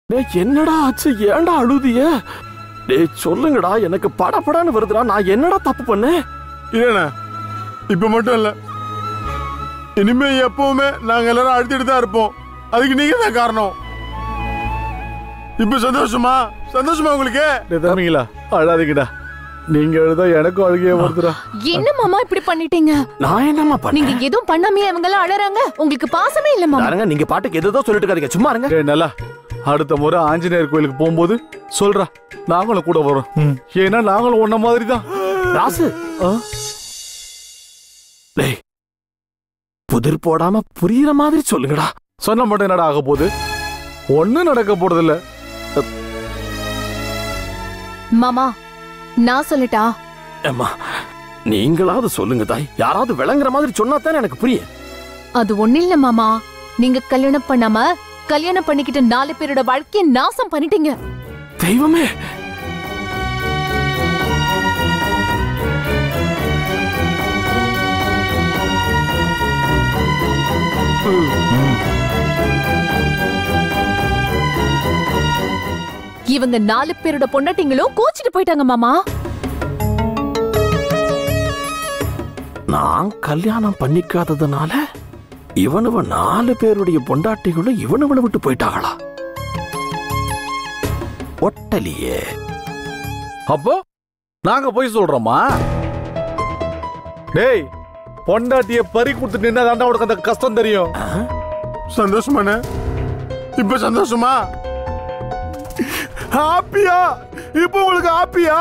டேய் என்னடா ஆச்சு ஏன்டா அழுதிய டேய் சொல்லுங்கடா எனக்கு படபடன்னு வருதுடா நான் என்னடா தப்பு பண்ணேன் இல்லண்ணா இப்ப மட்டும் இல்ல இனிமே எப்பவுமே நாங்க எல்லாரும் அழுத்திட்டு தான் இருப்போம் அதுக்கு நீங்க தான் காரணம் இப்ப சந்தோஷமா சந்தோஷமா உங்களுக்கு டேய் தம்பிங்களா அழாதீங்கடா நீங்க எழுதா எனக்கும் அழுகையா வருதுடா என்ன மாமா இப்படி பண்ணிட்டீங்க நான் என்னம்மா நீங்க பண்ணேன் எதுவும் பண்ணாமே அவங்க எல்லாம் அழறாங்க உங்களுக்கு பாசமே இல்ல மாமா பாருங்க நீங்க பாட்டுக்கு எதோ சொல்லிட்டு இருக்காதீங்க சும்மா இருங்க டேய் நல்லா அடுத்த முறை ஆஞ்சநேயர் கோயிலுக்கு போகும்போது சொல்றா நாங்களும் கூட வரோம் ஏன்னா நாங்களும் உன்ன மாதிரி தான் ராசு டேய் புதிர் போடாம புரியுற மாதிரி சொல்லுங்கடா சொன்ன மட்டும் என்னடா ஆக போகுது ஒண்ணும் நடக்க போறது இல்ல மாமா நான் சொல்லட்டா ஏம்மா நீங்களாவது சொல்லுங்க தாய் யாராவது விளங்குற மாதிரி சொன்னா தானே எனக்கு புரியும் அது ஒண்ணு இல்ல மாமா நீங்க கல்யாணம் பண்ணாம கல்யாணம் பண்ணிக்கிட்ட நாலு பேரோட வாழ்க்கைய நாசம் பண்ணிட்டீங்க தெய்வமே இவங்க நாலு பேரோட பொண்டாட்டிங்களும் கோச்சிட்டு போயிட்டாங்க மாமா நான் கல்யாணம் பண்ணிக்காததுனால இவனுவ நாலு பேருடைய பொண்டாட்டிகளும் இவனுவளை விட்டு போயிட்டாங்களா ஒட்டலியே அப்போ நாங்க போய் சொல்றோமா டேய் பொண்டாட்டிய பறி கொடுத்துட்டு நின்னா தாண்டா உனக்கு அந்த கஷ்டம் தெரியும் சந்தோஷமாண்ணே இப்ப சந்தோஷமா ஹாப்பியா இப்ப உங்களுக்கு ஹாப்பியா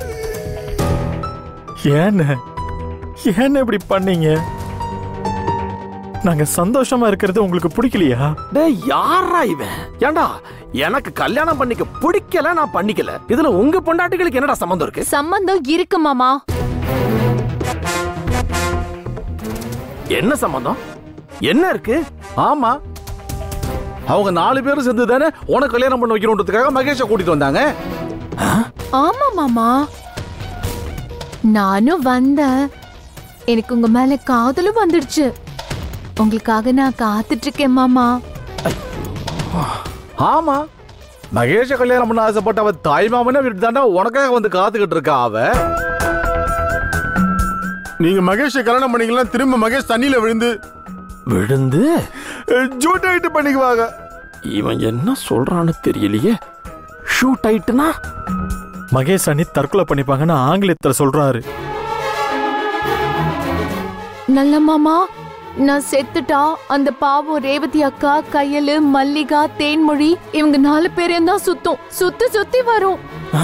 ஏன்னு ஏன்னு இப்படி பண்ணீங்க நாங்க சந்தோஷமா இருக்கிறது உங்களுக்கு பிடிக்கலையா டேய் யாரா இவன் ஏண்டா எனக்கு கல்யாணம் பண்ணிக்க பிடிக்கல நான் பண்ணிக்கல இதுல உங்க பொண்டாட்டிகளுக்கு என்னடா சம்மந்தம் இருக்கு சம்பந்தம் இருக்கு மாமா என்ன சம்பந்தம் என்ன இருக்கு ஆமா அவங்க நாலு பேரும் சேர்ந்து தானே உனக்கு கல்யாணம் பண்ண வைக்கணுன்றதுக்காக மகேஷை கூட்டிட்டு வந்தாங்க ஆமா மாமா நானும் வந்தேன் எனக்கு உங்க மேல காதலும் வந்துடுச்சு உங்களுக்காக நான் காத்துட்டு இருக்கேன் மாமா ஆமா மகேஷ கல்யாணம் பண்ண ஆசைப்பட்ட அவ தாய் மாமனே விட்டு தாண்டா உனக்காக வந்து காத்துக்கிட்டு இருக்கா அவ நீங்க மகேஷை கல்யாணம் பண்ணீங்கன்னா திரும்ப மகேஷ் தண்ணியில விழுந்து விழுந்து ஜூட் ஆயிட்டு பண்ணிக்குவாங்க இவன் என்ன சொல்றான்னு தெரியலையே ஷூட் ஆயிட்டுனா மகேஷ் அண்ணி தற்கொலை பண்ணிப்பாங்கன்னு ஆங்கிலத்துல சொல்றாரு நல்ல மாமா நான் செத்துட்டா அந்த பாவம் ரேவதி அக்கா கையலு மல்லிகா தேன்மொழி இவங்க நாலு பேரையும் தான் சுத்தும் சுத்தி சுத்தி வரும்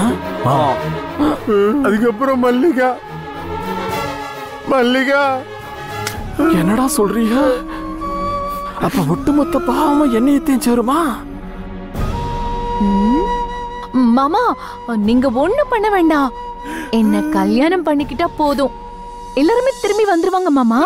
அதுக்கப்புறம் மல்லிகா மல்லிகா என்னடா சொல்றீங்க அப்ப ஒட்டுமொத்த பாவமும் என்னையத்தையும் சேருமா மாமா நீங்க ஒண்ணு பண்ண வேண்டாம் என்ன கல்யாணம் பண்ணிக்கிட்டா போதும் எல்லாருமே திரும்பி வந்துருவாங்க மாமா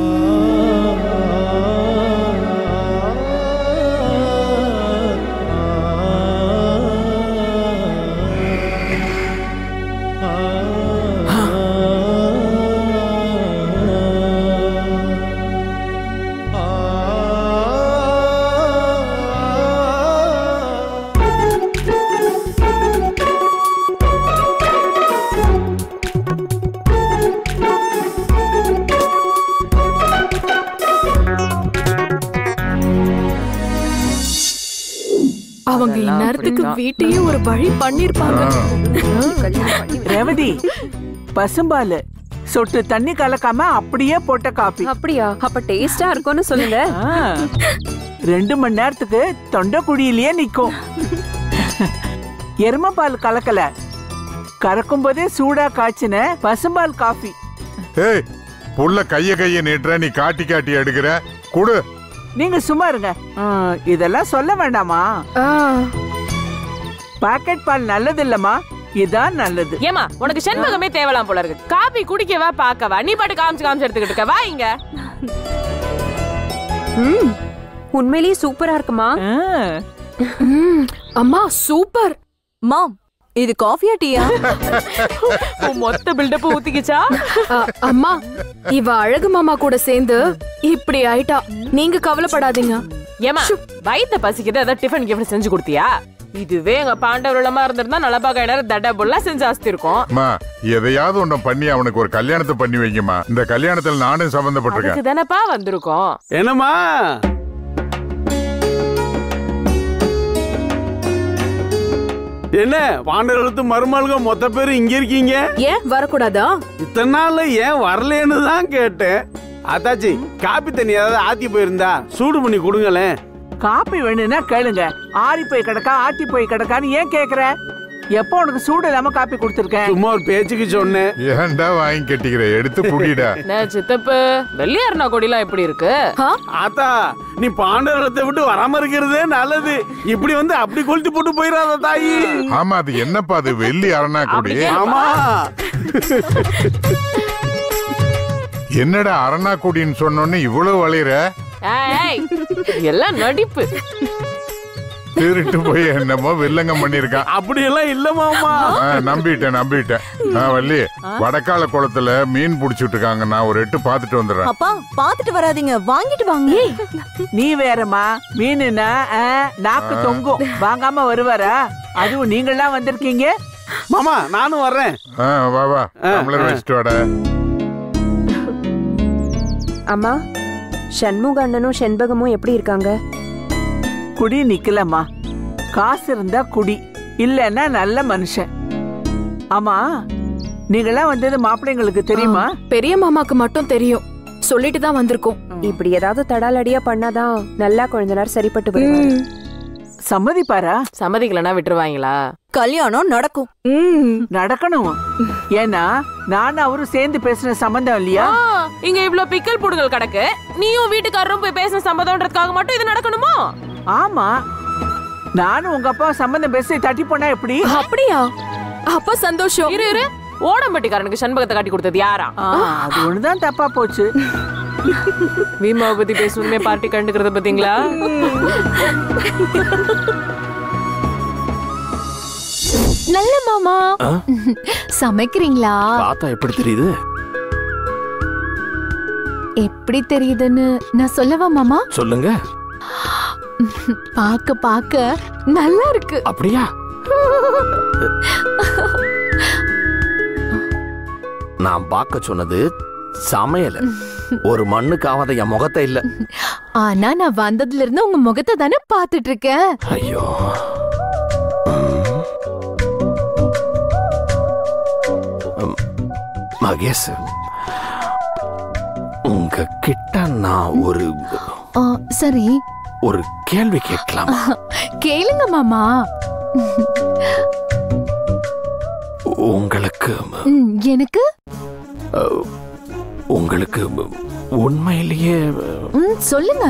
அவங்க இந்நேரத்துக்கு வீட்டையே ஒரு வழி பண்ணிருப்பாங்க ரேவதி பசும்பாலு சொட்டு தண்ணி கலக்காம அப்படியே போட்ட காபி அப்படியா அப்ப டேஸ்டா இருக்கும்னு சொல்லுங்க ஆ, ரெண்டு மணி நேரத்துக்கு தொண்டை குழியிலேயே நிக்கும் எருமப்பால் கலக்கல கறக்கும் போதே சூடா காய்ச்சின பசும்பால் காஃபி ஏய் புள்ள கைய கைய நீட்டுற நீ காட்டி காட்டி எடுக்கிற குடு நீங்க சும்மா இருங்க ஆ, இதெல்லாம் சொல்ல வேண்டாமா ஆ, பாக்கெட் பால் நல்லது இல்லம்மா இதான் நல்லது ஏமா உனக்கு செண்பகமே தேவலாம் போல இருக்கு காபி குடிக்கவா பாக்கவா நீ பாட்டு காமிச்சு காமிச்சு எடுத்துக்கிட்டு இருக்க வா இங்க ம், உண்மையிலேயே சூப்பரா இருக்குமா ஆ, ம், அம்மா சூப்பர் மாம் இது காஃபியா டீயா உன் மொத்த பில்டப் ஊத்திக்கிச்சா அ, அம்மா இவ அழகு மாமா கூட சேர்ந்து இப்படி ஆயிட்டா நீங்க கவலைப்படாதீங்க ஏமா வயித்த பசிக்குது ஏதாவது டிஃபன் கிஃபன் செஞ்சு கொடுத்தியா இதுவே எங்க பாண்டவர்களமா இருந்திருந்தா நலபாக நேரம் தடபுல்லா செஞ்சு ஆஸ்திருக்கோம் அம்மா எதையாவது ஒண்ணு பண்ணி அவனுக்கு ஒரு கல்யாணத்தை பண்ணி வைங்கம்மா இந்த கல்யாணத்துல நானும் சம்பந்தப்பட்டிருக்கேன் அதுக்கு தானேப்பா வந்திருக்கோம் என்னம்மா என்ன பாண்டவர்களுக்கு மருமகளுங்க மொத்த பேர் இங்க இருக்கீங்க ஏன் வரக்கூடாதா இத்தனை நாள்ல ஏன் வரலன்னு தான் கேட்டேன் அத்தாச்சி காப்பி தண்ணி ஏதாவது ஆத்தி போயிருந்தா சூடு பண்ணி கொடுங்களேன் காப்பி வேணும்னா கேளுங்க ஆறி போய் கிடக்கா ஆத்தி போய் கிடக்கான்னு ஏன் கேக்குற எப்போ உனக்கு சூடு இல்லாம காப்பி கொடுத்துருக்கேன் சும்மா ஒரு பேச்சுக்கு சொன்னேன் ஏன்டா வாங்கி கட்டிக்கிற எடுத்து குடிடா என்ன சித்தப்பு வெள்ளியாருனா கொடிலாம் எப்படி இருக்கு ஆத்தா நீ பாண்டவரத்தை விட்டு வராம இருக்கிறதே நல்லது இப்படி வந்து அப்படி கொளுத்தி போட்டு போயிடாத தாயி ஆமா அது என்னப்பா அது வெள்ளி அரணா கொடி ஆமா என்னடா அரணா கொடின்னு சொன்னோன்னு இவ்வளவு வளையிற ஏய், எல்லாம் நடிப்பு திருட்டு போய் என்னமோ வில்லங்கம் பண்ணிருக்கான் அப்படி எல்லாம் இல்ல மாமா ஆ, நம்பிட்டேன் நம்பிட்டேன் ஆ, வள்ளி வடக்கால குளத்துல மீன் புடிச்சிட்டு இருக்காங்க நான் ஒரு எட்டு பாத்துட்டு வந்துடுறேன் அப்பா பாத்துட்டு வராதீங்க வாங்கிட்டு வாங்க நீ வேறம்மா மீனுனா ஆ, நாக்கு தொங்கும் வாங்காம வருவாரா அதுவும் நீங்களாம் வந்திருக்கீங்க மாமா நானும் வர்றேன் ஆ, வா வா டம்ளர் வச்சுட்டு வாடா அம்மா சண்முக அண்ணனும் செண்பகமும் எப்படி இருக்காங்க குடி நிக்கலம்மா காசு இருந்தா குடி இல்லன்னா நல்ல மனுஷன் ஆமா நீங்களாம் வந்தது மாப்பிள்ளைங்களுக்கு தெரியுமா பெரிய மாமாக்கு மட்டும் தெரியும் சொல்லிட்டு தான் வந்திருக்கோம் இப்படி ஏதாவது தடாலடியா பண்ணாதான் நல்லா கொஞ்ச நேரம் சரிப்பட்டு வருவாரு சம்மதிப்பாரா சம்மதிக்கலன்னா விட்டுருவாங்களா கல்யாணம் நடக்கும் நடக்கணும் ஏன்னா நானும் அவரும் சேர்ந்து பேசின சம்பந்தம் இல்லையா ஆ, இங்க இவ்ளோ பிக்கல் புடுங்கல் கிடக்கு நீயும் வீட்டுக்காரரும் போய் பேசின சம்மதம்ன்றதுக்காக மட்டும் இது நடக்கணுமா ஆமா நானும் உங்க அப்பா சம்பந்தம் பேசி தட்டி போனா எப்படி அப்படியா அப்ப சந்தோஷம் இரு இரு ஓடம்பட்டிக்காரனுக்கு சண்பகத்தை காட்டி கொடுத்தது யாரா ஆ, அது ஒண்ணுதான் தப்பா போச்சு பீமாவை பத்தி பேசணுமே பார்ட்டி கண்டுக்கிறத பாத்தீங்களா நல்ல மாமா சமைக்கிறீங்களா பார்த்தா எப்படி தெரியுது எப்படி தெரியுதுன்னு நான் சொல்லவா மாமா சொல்லுங்க பாக்க பாக்க நல்லா இருக்கு அப்படியா நான் பார்க்க சொன்னது சமையல ஒரு மண்ணுக்காவாத என் முகத்தை இல்ல ஆனா நான் வந்ததுல இருந்து உங்க முகத்தை தானே பாத்துட்டு இருக்கேன் ஐயோ ம். மகேஷ் உங்க கிட்ட நான் ஒரு ஆ, சரி ஒரு கேள்வி கேட்கலாம் கேளுங்க மாமா உங்களுக்கு ம், எனக்கு அஹ், உங்களுக்கு உண்மையிலேயே ம், சொல்லுங்க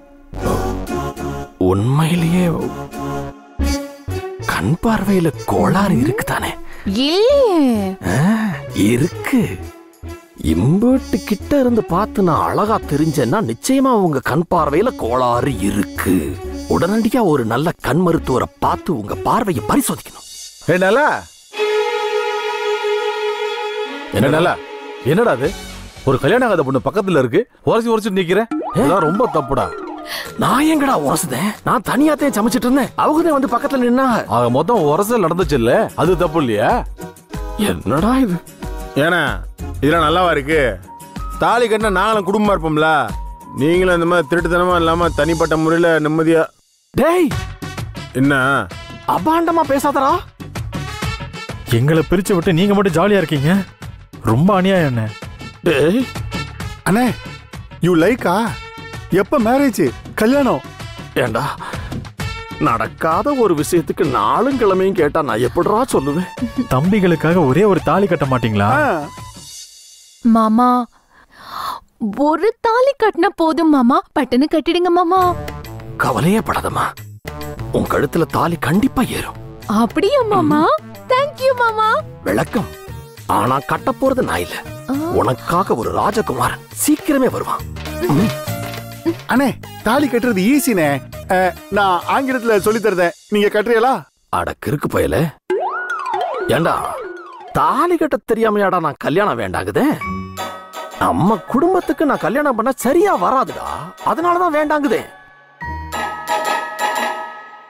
உண்மையிலேயே கண் பார்வையில கோளாறு இருக்குதானே இல்லையே ஆ, இருக்கு இம்பேட்டு கிட்ட இருந்து பார்த்து நான் அழகா தெரிஞ்சேன்னா நிச்சயமா உங்க கண் பார்வையில கோளாறு இருக்கு உடனடியா ஒரு நல்ல கண் மருத்துவரை பார்த்து உங்க பார்வையை பரிசோதிக்கணும் ஏ நல்லா என்ன நல்லா என்னடா அது ஒரு கல்யாணம் ஆகாத பொண்ணு பக்கத்துல இருக்கு உரசி உரசிட்டு நிக்கிறேன் இதெல்லாம் ரொம்ப தப்புடா நான் எங்கடா உரசுதேன் நான் தனியாத்தையும் சமைச்சிட்டு இருந்தேன் அவங்க தான் வந்து பக்கத்துல நின்னாங்க ஆக மொத்தம் உரசல் நடந்துச்சு இல்ல அது தப்பு இல்லையா என்னடா இது ஏன்னா இதெல்லாம் நல்லாவா இருக்கு தாலி கட்டினா நாங்களும் குடும்பமா இருப்போம்ல நீங்களும் இந்த மாதிரி திருட்டுத்தனமா இல்லாம தனிப்பட்ட முறையில நிம்மதியா டேய் என்ன அபாண்டமா பேசாதடா எங்களை பிரிச்சு விட்டு நீங்க மட்டும் ஜாலியா இருக்கீங்க ரொம்ப அநியாயம் என்ன டேய் அண்ணே யூ லைக்கா எப்ப மேரேஜ் கல்யாணம் ஏண்டா நடக்காத ஒரு விஷயத்துக்கு நாளும் கிழமையும் கேட்டா நான் எப்படிடா சொல்லுவேன் தம்பிகளுக்காக ஒரே ஒரு தாலி கட்ட மாட்டீங்களா மாமா ஒரு தாலி கட்டினா போதும் மாமா பட்டுன்னு கட்டிடுங்க மாமா கவலையே படாதம்மா உன் கழுத்துல தாலி கண்டிப்பா ஏறும் அப்படியா மாமா தேங்க்யூ மாமா விளக்கம் ஆனா கட்ட போறது நான் இல்ல உனக்காக ஒரு ராஜகுமாரன் சீக்கிரமே வருவான் அண்ணே தாலி கட்டுறது ஈஸினே அஹ், நான் ஆங்கிலத்துல சொல்லி தருதேன் நீங்க கட்டுறீங்களா அட கிறுக்கு பயல ஏண்டா தாலி கட்ட தெரியாமையாடா நான் கல்யாணம் வேண்டாங்குதே நம்ம குடும்பத்துக்கு நான் கல்யாணம் பண்ண சரியா வராதுடா அதனாலதான் வேண்டாங்குதே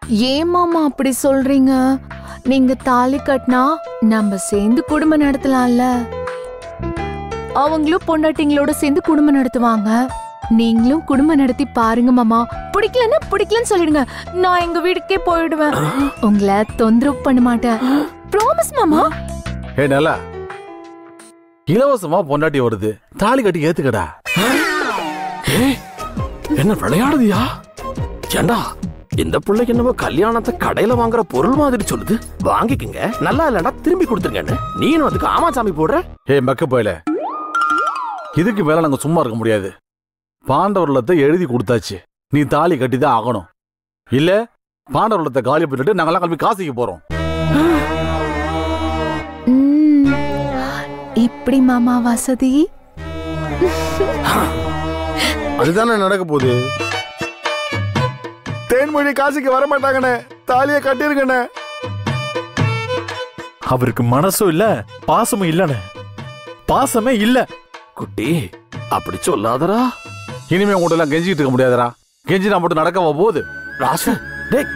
ஏன் மாமா அப்படி சொல்றீங்க நீங்க தாலி கட்டினா நம்ம சேர்ந்து குடும்பம் நடத்தலாம்ல அவங்களும் பொண்டாட்டிங்களோட சேர்ந்து குடும்பம் நடத்துவாங்க நீங்களும் குடும்பம் நடத்தி பாருங்க மாமா பிடிக்கலன்னா பிடிக்கலன்னு சொல்லிடுங்க நான் எங்க வீட்டுக்கே போயிடுவேன் உங்களை தொந்தரவு பண்ண மாட்டேன் ப்ராமிஸ் மாமா ஏ நல்லா இலவசமா பொண்டாட்டி வருது தாலி கட்டி ஏத்துக்கடா ஏய், என்ன விளையாடுதியா ஏண்டா இந்த பிள்ளைக்கு என்னவோ கல்யாணத்தை கடையில வாங்குற பொருள் மாதிரி சொல்லுது வாங்கிக்கங்க நல்லா இல்லடா திரும்பி கொடுத்துருங்கன்னு நீனும் அதுக்கு ஆமா சாமி போடுற ஏ மக்க போயில இதுக்கு மேல நாங்க சும்மா இருக்க முடியாது பாண்டவர்லத்தை எழுதி கொடுத்தாச்சு நீ தாலி கட்டி தான் ஆகணும் இல்ல பாண்டவர்லத்தை காலி பண்ணிட்டு நாங்கெல்லாம் கிளம்பி காசிக்கு போறோம் ம், இப்படி மாமா வசதி அதுதானே நடக்க போகுது தேன்மொழி காசிக்கு வர மாட்டாங்கண்ணே தாலியை கட்டிருக்கண்ணே அவருக்கு மனசும் இல்ல பாசமும் இல்லனே பாசமே இல்ல குட்டி அப்படி சொல்லாதடா இனிமே உங்கள்ட்ட எல்லாம் கெஞ்சிட்டு இருக்க முடியாதுடா கெஞ்சினா மட்டும் நடக்கவா போகுது ராசு டேய்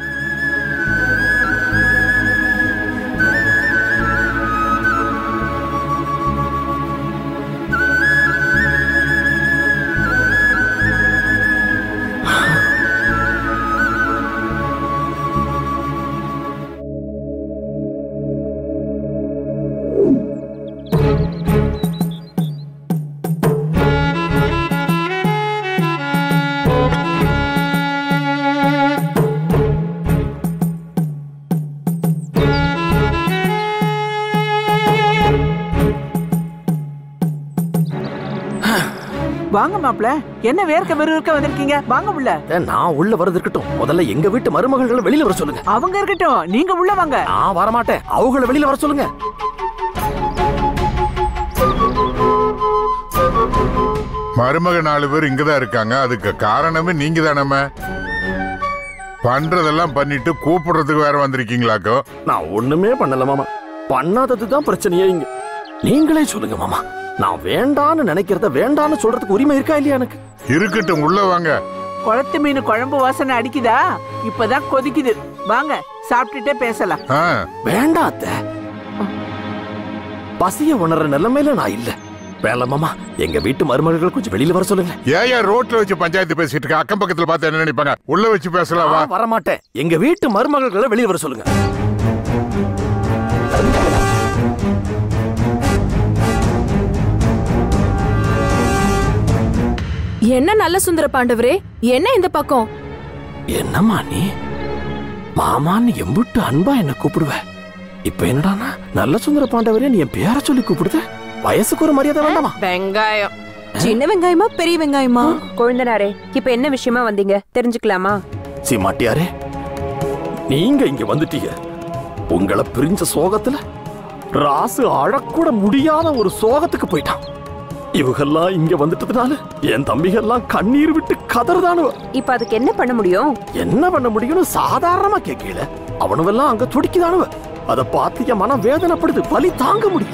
வாங்க மாப்ள என்ன வேர்க்க வெறுக்க வந்திருக்கீங்க வாங்க உள்ள ஏய், நான் உள்ள வரது இருக்கட்டும் முதல்ல எங்க வீட்டு மருமகளை வெளியில வர சொல்லுங்க அவங்க இருக்கட்டும் நீங்க உள்ள வாங்க நான் வரமாட்டேன் அவங்கள வெளியில வர சொல்லுங்க மருமக நாலு பேர் இங்கதான் இருக்காங்க அதுக்கு காரணமே நீங்க தானே பண்றதெல்லாம் பண்ணிட்டு கூப்பிடுறதுக்கு வேற வந்திருக்கீங்களாக்கோ நான் ஒண்ணுமே பண்ணல மாமா பண்ணாதது தான் பிரச்சனையே இங்க நீங்களே சொல்லுங்க மாமா நான் வேண்டான்னு நினைக்கிறத வேண்டான்னு சொல்றதுக்கு உரிமை இருக்கா இல்லையா எனக்கு இருக்கட்டும் உள்ள வாங்க குளத்து மீன் குழம்பு வாசனை அடிக்குதா இப்பதான் கொதிக்குது வாங்க சாப்பிட்டுட்டே பேசலாம் ஆ, வேண்டாம் அத்தை பசிய உணர்ற நிலைமையில நான் இல்ல வேலை மாமா எங்க வீட்டு மருமகள் கொஞ்சம் வெளியில வர சொல்லுங்க ஏன் ஏன் ரோட்ல வச்சு பஞ்சாயத்து பேசிட்டு இருக்க அக்கம் பக்கத்துல பார்த்து என்ன நினைப்பாங்க உள்ள வச்சு பேசலாம் வா நான் வரமாட்டேன் எங்க வீட்டு மருமகளை வெளியில வர சொல்லுங்க என்ன நல்ல சுந்தர பாண்டவரே என்ன இந்த பக்கம் என்னம்மா நீ மாமான்னு எம்புட்டு அன்பா என்ன கூப்பிடுவ இப்ப என்னடானா நல்ல சுந்தர பாண்டவரே நீ என் பேரை சொல்லி கூப்பிடுத வயசுக்கு ஒரு மரியாதை வேண்டாமா வெங்காயம் சின்ன வெங்காயமா பெரிய வெங்காயமா கொழுந்தனாரே இப்ப என்ன விஷயமா வந்தீங்க தெரிஞ்சுக்கலாமா சீமாட்டியாரே நீங்க இங்க வந்துட்டீங்க உங்களை பிரிஞ்ச சோகத்துல ராசு அழக்கூட முடியாத ஒரு சோகத்துக்கு போயிட்டான் இவங்கெல்லாம் இங்க வந்துட்டதுனால என் தம்பிகள்லாம் கண்ணீர் விட்டு கதறுதானுவ இப்ப அதுக்கு என்ன பண்ண முடியும் என்ன பண்ண முடியும்னு சாதாரணமா கேட்கல அவனுவெல்லாம் அங்க துடிக்குதானுவ அத பார்த்து என் மனம் வேதனைப்படுது வலி தாங்க முடியல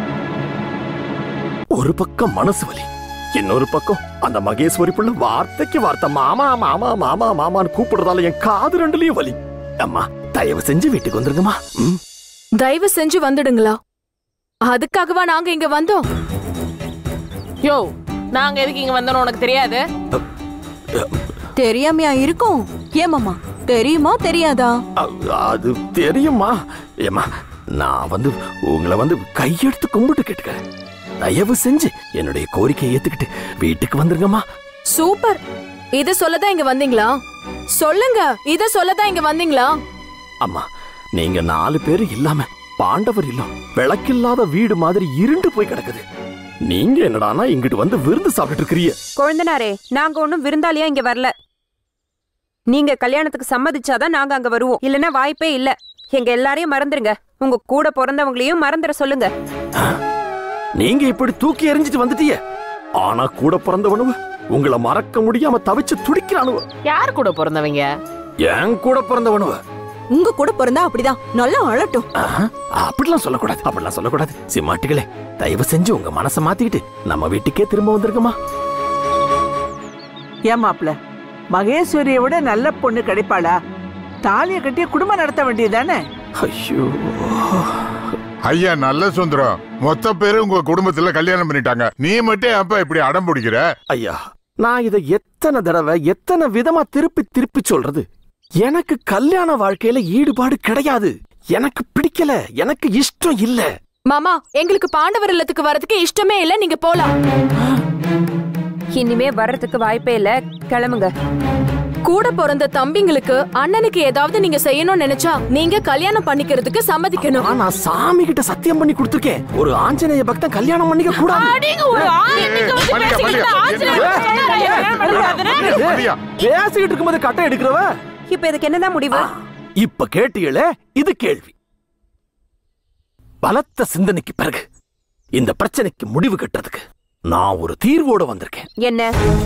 ஒரு பக்கம் மனசு வலி இன்னொரு பக்கம் அந்த மகேஸ்வரி புள்ள வார்த்தைக்கு வார்த்தை மாமா மாமா மாமா மாமான்னு கூப்பிடுறதால என் காது ரெண்டுலயும் வலி அம்மா தயவு செஞ்சு வீட்டுக்கு வந்துருங்கம்மா ம். தயவு செஞ்சு வந்துடுங்களா அதுக்காகவா நாங்க இங்க வந்தோம் யோ நாங்க எதுக்கு இங்க வந்தோம்னு உனக்கு தெரியாது தெரியாமையா இருக்கும் ஏமாமா தெரியுமா தெரியாதா அ- அது தெரியுமா ஏம்மா நான் வந்து உங்களை வந்து கையெடுத்து கும்பிட்டு கேட்டுக்கிறேன் தயவு செஞ்சு என்னுடைய கோரிக்கையை ஏத்துக்கிட்டு வீட்டுக்கு வந்துருங்கம்மா சூப்பர் இத சொல்லதான் இங்க வந்தீங்களா சொல்லுங்க இத சொல்லதான் இங்க வந்தீங்களா அம்மா நீங்க நாலு பேர் இல்லாம பாண்டவர் இல்லம் விளக்கில்லாத வீடு மாதிரி இருண்டு போய் கிடக்குது நீங்க என்னடானா இங்கிட்டு வந்து விருந்து சாப்பிட்டு இருக்கிறீங்க கொழுந்தனாரே நாங்க ஒண்ணும் விருந்தாளியா இங்க வரல நீங்க கல்யாணத்துக்கு சம்மதிச்சாதான் நாங்க அங்க வருவோம் இல்லனா வாய்ப்பே இல்ல எங்க எல்லாரையும் மறந்துருங்க உங்க கூட பிறந்தவங்களையும் மறந்துட சொல்லுங்க நீங்க இப்படி தூக்கி எறிஞ்சிட்டு வந்துட்டீங்க ஆனா கூட பிறந்தவனுவ உங்களை மறக்க முடியாம தவிச்சு துடிக்கிறானுவ யார் கூட பிறந்தவங்க என் கூட பிறந்தவனுவ உங்க கூட பிறந்தா அப்படிதான் நல்லா அழட்டும் ஆஹா, அப்படிலாம் சொல்லக்கூடாது அப்படிலாம் சொல்லக்கூடாது சிம்மாட்டிகளே தயவு செஞ்சு உங்க மனசை மாத்திக்கிட்டு நம்ம வீட்டுக்கே திரும்ப வந்திருக்குமா ஏன் மாப்ள மகேஸ்வரியை விட நல்ல பொண்ணு கிடைப்பாளா தாலியை கட்டி குடும்பம் நடத்த வேண்டியதானே ஐயோ ஐயா நல்ல சுந்தரம் மொத்த பேரு உங்க குடும்பத்துல கல்யாணம் பண்ணிட்டாங்க நீ மட்டும் அப்ப இப்படி அடம் பிடிக்கிற ஐயா நான் இதை எத்தனை தடவை எத்தனை விதமா திருப்பி திருப்பி சொல்றது எனக்கு கல்யாண வாழ்க்கையில ஈடுபாடு கிடையாது எனக்கு பிடிக்கல எனக்கு இஷ்டம் இல்ல மாமா எங்களுக்கு பாண்டவர் இல்லத்துக்கு வரதுக்கு இஷ்டமே இல்ல நீங்க போலாம் இனிமே வர்றதுக்கு வாய்ப்பே இல்ல கிளம்புங்க கூட பிறந்த தம்பிங்களுக்கு அண்ணனுக்கு ஏதாவது நீங்க செய்யணும்னு நினைச்சா நீங்க கல்யாணம் பண்ணிக்கிறதுக்கு சம்மதிக்கணும் ஆனா நான் சாமி கிட்ட சத்தியம் பண்ணி கொடுத்துருக்கேன் ஒரு ஆஞ்சநேய பக்தன் கல்யாணம் பண்ணிக்க கூடாது நீங்க ஒரு ஆயிரத்துக்கு வந்து மல்லிகா, பேசிக்கிட்டு மல்லிகா, ஆச்சரியம் மல்லிகா, ஏன் பண்ணக்கூடாதுன்னு? மல்லிகா, பேசிக்கிட்டு இருக்கும்போது கட்டை எடுக்கிறவ இப்ப இதுக்கு என்னதான் முடிவு இப்ப கேட்டீங்களே இது கேள்வி பலத்த சிந்தனைக்கு பிறகு இந்த பிரச்சனைக்கு முடிவு கட்டுறதுக்கு நான் ஒரு தீர்வோட வந்திருக்கேன் என்ன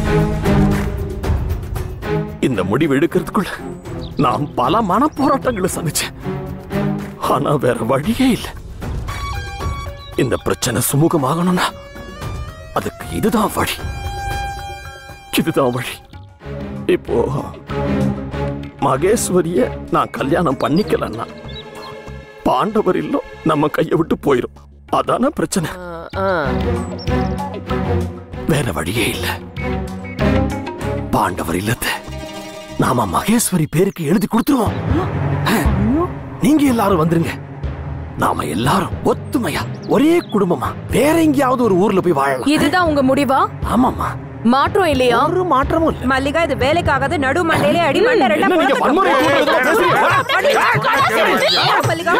இந்த முடிவு எடுக்கிறதுக்குள்ள நான் பல மனப்போராட்டங்களை சந்திச்சேன் ஆனா வேற வழியே இல்லை இந்த பிரச்சனை சுமூகமாகணும்னா அதுக்கு இதுதான் வழி இதுதான் வழி இப்போ மகேஸ்வரிய நான் கல்யாணம் பண்ணிக்கலன்னா பாண்டவர் இல்லம் நம்ம கையை விட்டு போயிரும் அதான பிரச்சனை வேற வழியே இல்லை பாண்டவர் இல்லத்தை நாம மகேஸ்வரி பேருக்கு எழுதி கொடுத்துருவோம் அஹ், நீங்க எல்லாரும் வந்துருங்க நாம எல்லாரும் ஒத்துமையா ஒரே குடும்பமா வேற எங்கேயாவது ஒரு ஊர்ல போய் வாழலாம் இதுதான் உங்க முடிவா ஆமாமா மாற்றம் இல்லையா ஒரு மாற்றமும் இல்ல மல்லிகா இது வேலைக்காகாது நடு மண்டையிலே அடி மண்டை ரெண்டா என்ன நீங்க பொளந்துட்டோம். வன்முறை கூட்டுறதுக்கு பேசுறீங்க? மல்லிகா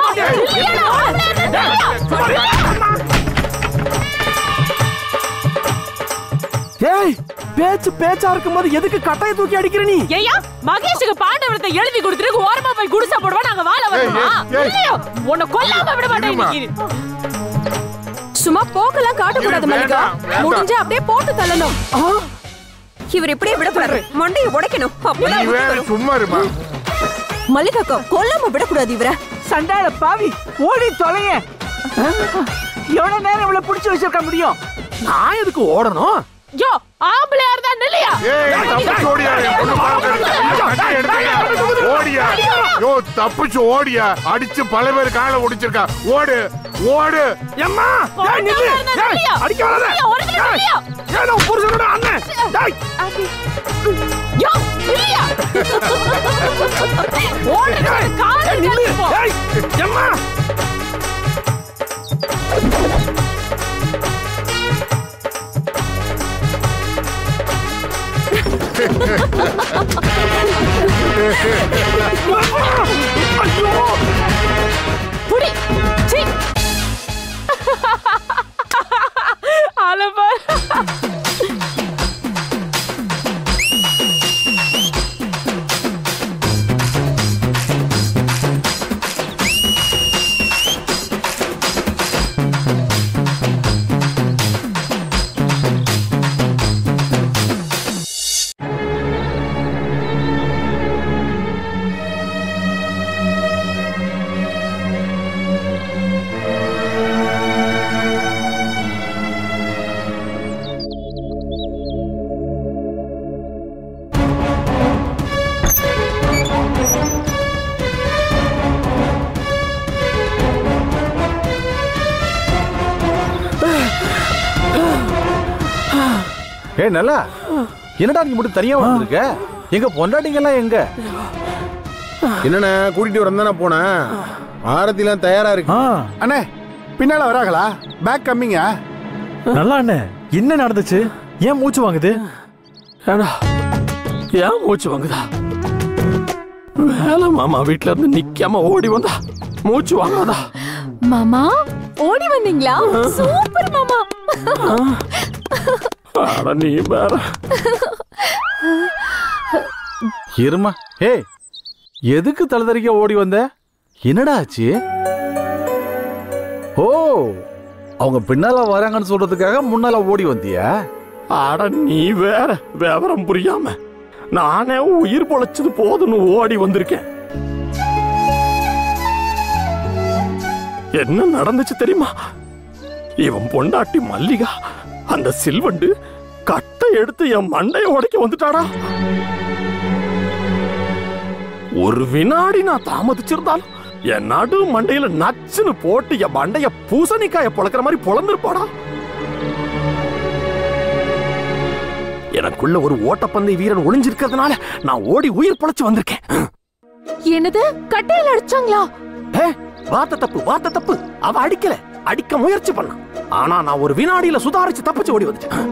ஏய் பேச்சு பேச்சா இருக்கும்போது எதுக்கு கட்டைய தூக்கி அடிக்கிற நீ ஏய்யா மகேஷுக்கு பாண்டவரத்தை எழுதி கொடுத்துருக்கு ஓரமா போய் குடிசா போடுவா நாங்க வாழ வரணுமா ஏய், ஏய். இல்லையோ உன்னை கொல்லாம விட மாட்டேன் இருமா. இன்னைக்கு. சும்மா போக்கெல்லாம் காட்டக்கூடாது இது மல்லிகா வேண்டாம், வேண்டாம். முடிஞ்சா அப்படியே போட்டு தள்ளணும் இவர் இப்படியே விடக்கூடாது மண்டையை உடைக்கணும் நீ அப்பதான் புத்தி வேற வரும். சும்மா இருமா மல்லிகாக்கா கொல்லாம விடக்கூடாது இவர சண்டாள பாவி ஓடி தொலைங்க எவ்வளவு நேரம் இவ்வளவு புடிச்சு வச்சிருக்க முடியும் நான் எதுக்கு ஓடணும் யோ ஆம்பளையா இருந்தா நில்லையா ஏய் தப்பிச்சு ஓடியா என் பொண்ணு பாவம் இருக்கு. ஐயோ, கட்டி எடுத்துயா. ஓடியா யோ தப்பிச்சு ஓடியா அடிச்சு பல பேர் காலை ஒடிச்சிருக்கா ஓடு ஓடு எம்மா ஏய் நில்லு ஏய் அடிக்க வராத ஏய் ஏய் நான் புருஷனோட அண்ணன் டேய் யோ இல்லையா ஓடுங்க காலை ஏய் நில்லு கழுத்து போ. ஏய் எம்மா புடி சீ அலப்பா ஏய் நல்லா என்னடா நீ மட்டும் தனியா வந்திருக்க எங்க பொண்டாட்டிங்க எல்லாம் எங்க என்னண்ணே கூட்டிட்டு வரேன் தானே போனேன் ஆரத்திலாம் தயாரா இருக்கு ஆ அண்ணே பின்னால வராங்களா பேக் கம்மிங்க நல்லா அண்ணே என்ன நடந்துச்சு ஏன் மூச்சு வாங்குது ஏடா ஏன் மூச்சு வாங்குதா வேலை மாமா வீட்ல இருந்து நிக்காம ஓடி வந்தா மூச்சு வாங்காதா மாமா ஓடி வந்தீங்களா சூப்பர் மாமா அட நீ வேற இருமா ஏய் எதுக்கு தலதறிக்க ஓடி வந்த என்னடா ஆச்சு ஓ அவங்க பின்னால வராங்கன்னு சொல்றதுக்காக முன்னால ஓடி வந்தியா அட நீ வேற விவரம் புரியாம நானே உயிர் பொழைச்சது போதுன்னு ஓடி வந்திருக்கேன் என்ன நடந்துச்சு தெரியுமா இவன் பொண்டாட்டி மல்லிகா அந்த சில்வண்டு கட்டை எடுத்து என் மண்டைய உடைக்க வந்துட்டாடா ஒரு வினாடி நான் தாமதிச்சிருந்தாலும் என் நடு மண்டையில நச்சுன்னு போட்டு என் மண்டைய பூசணிக்காய பொளக்கிற மாதிரி பொளந்திருப்பாடா எனக்குள்ள ஒரு ஓட்டப்பந்தய வீரன் ஒளிஞ்சிருக்கிறதுனால நான் ஓடி உயிர் பொழைச்சு வந்திருக்கேன் என்னது கட்டையில அடிச்சாங்களா ஏ, வார்த்தை தப்பு வார்த்தை தப்பு அவ அடிக்கல அடிக்க முயற்சி பண்ணான் ஆனா நான் ஒரு வினாடியில சுதாரிச்சு தப்பிச்சு ஓடி வந்துட்டேன்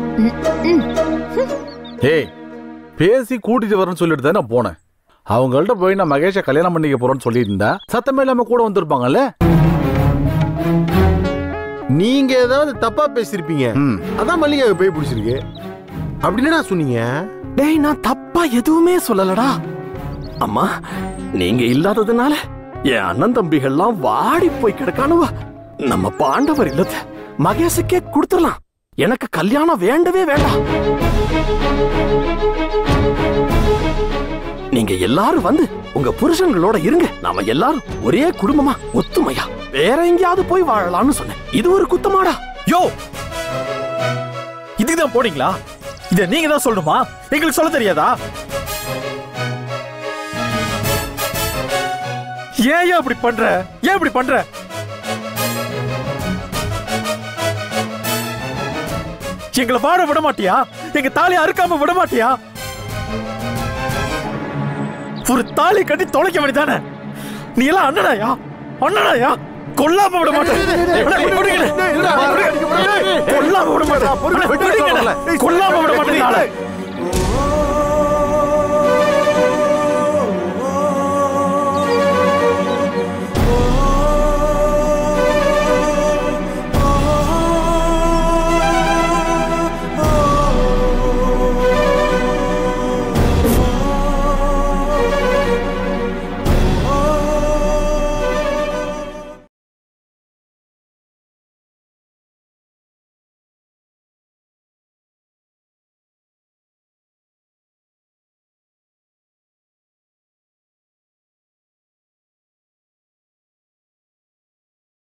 ஏய் பேசி கூட்டிட்டு வரேன்னு சொல்லிட்டு தான் நான் போனேன் அவங்கள்ட்ட போய் நான் மகேஷை கல்யாணம் பண்ணிக்க போறேன்னு சொல்லியிருந்தா சத்தமே இல்லாம கூட வந்திருப்பாங்கல்ல நீங்க ஏதாவது தப்பா பேசிருப்பீங்க அதான் மல்லிகாவை போய் பிடிச்சிருக்கு அப்படின்னு நான் சொன்னீங்க டேய் நான் தப்பா எதுவுமே சொல்லலடா அம்மா நீங்க இல்லாததுனால என் அண்ணன் தம்பிகள்லாம் வாடி போய் கிடக்கானுவா நம்ம பாண்டவர் இல்லத மகேஷுக்கே கொடுத்துடலாம் எனக்கு கல்யாணம் வேண்டவே வேண்டாம் நீங்க எல்லாரும் வந்து உங்க புருஷன்களோட இருங்க நாம எல்லாரும் ஒரே குடும்பமா ஒத்துமையா வேற எங்கேயாவது போய் வாழலாம்னு சொன்னேன் இது ஒரு குத்தமாடா யோ இதுதான் போனீங்களா இத நீங்க தான் சொல்லணுமா எங்களுக்கு சொல்ல தெரியாதா ஏன் ஏன் இப்படி பண்ற ஏன் இப்படி பண்ற எங்களை வாழ விட மாட்டியா எங்க தாலி அறுக்காம விட மாட்டியா ஒரு தாலி கட்டி தொலைக்க வேண்டியதானே நீ எல்லாம் அண்ணனாயா அண்ணனாயா கொல்லாம விட மாட்டேன் கொல்லாம விட மாட்டேன் கொல்லாம விட மாட்டேன் கொல்லாம விட மாட்டேன்